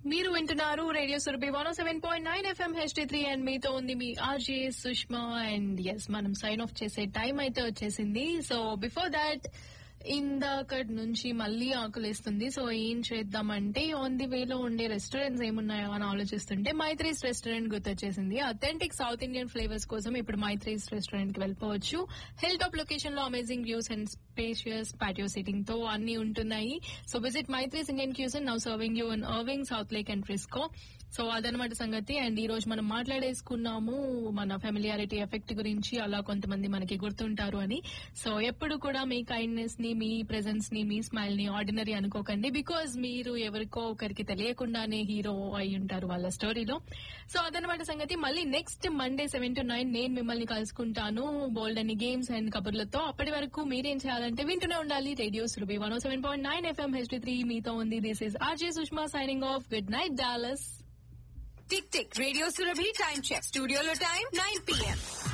మీరు వింటున్నారు radio Surabhi one seven point nine FM HD three and మీతో ఉంది మీ ఆర్జే సుష్మా అండ్ ఎస్ మనం సైన్ ఆఫ్ చేసే టైం అయితే వచ్చేసింది సో బిఫోర్ దాట్ ఇందాకటి నుంచి మళ్ళీ ఆకలిస్తుంది సో ఏం చేద్దామంటే ఆన్ ది వేలో ఉండే రెస్టారెంట్స్ ఏమున్నాయో అని ఆలోచిస్తుంటే మైత్రీస్ రెస్టారెంట్ గుర్తొచ్చేసింది అథెంటిక్ సౌత్ ఇండియన్ ఫ్లేవర్స్ కోసం ఇప్పుడు మైత్రీస్ రెస్టారెంట్ కి వెళ్ళిపోవచ్చు హిల్ టాప్ లొకేషన్ లో amazing views and spacious patio seating తో అన్ని ఉంటున్నాయి so visit Maitri's Indian cuisine now serving you in Irving Southlake and Frisco so అదనమాట సంగతి అండ్ ఈ రోజు మనం మాట్లాడేసుకున్నాము మన ఫెమిలియారిటీ ఎఫెక్ట్ గురించి అలా కొంతమంది మనకి గుర్తుంటారు అని సో ఎప్పుడు కూడా మీ కైండ్నెస్ ని మీ ప్రెజెన్స్ ని మీ స్మైల్ ని ఆర్డినరీ అనుకోకండి బికాజ్ మీరు ఎవరికో ఒకరికి తెలియకుండానే హీరో అయి ఉంటారు వాళ్ళ స్టోరీలో సో అదనమాట సంగతి మళ్ళీ next Monday seven to nine నేను మిమ్మల్ని కలుసుకుంటాను బోల్డ్ అని గేమ్స్ అండ్ కబుర్లతో అప్పటి వరకు మీరేం చేయాలంటే వింటూనే ఉండాలి radio Surabhi one seven point nine FM HD three మీతో ఉంది this is RJ Sushma signing off good night Dallas tick tick radio Surabhi time check స్టూడియోలో టైం నైన్ పిఎం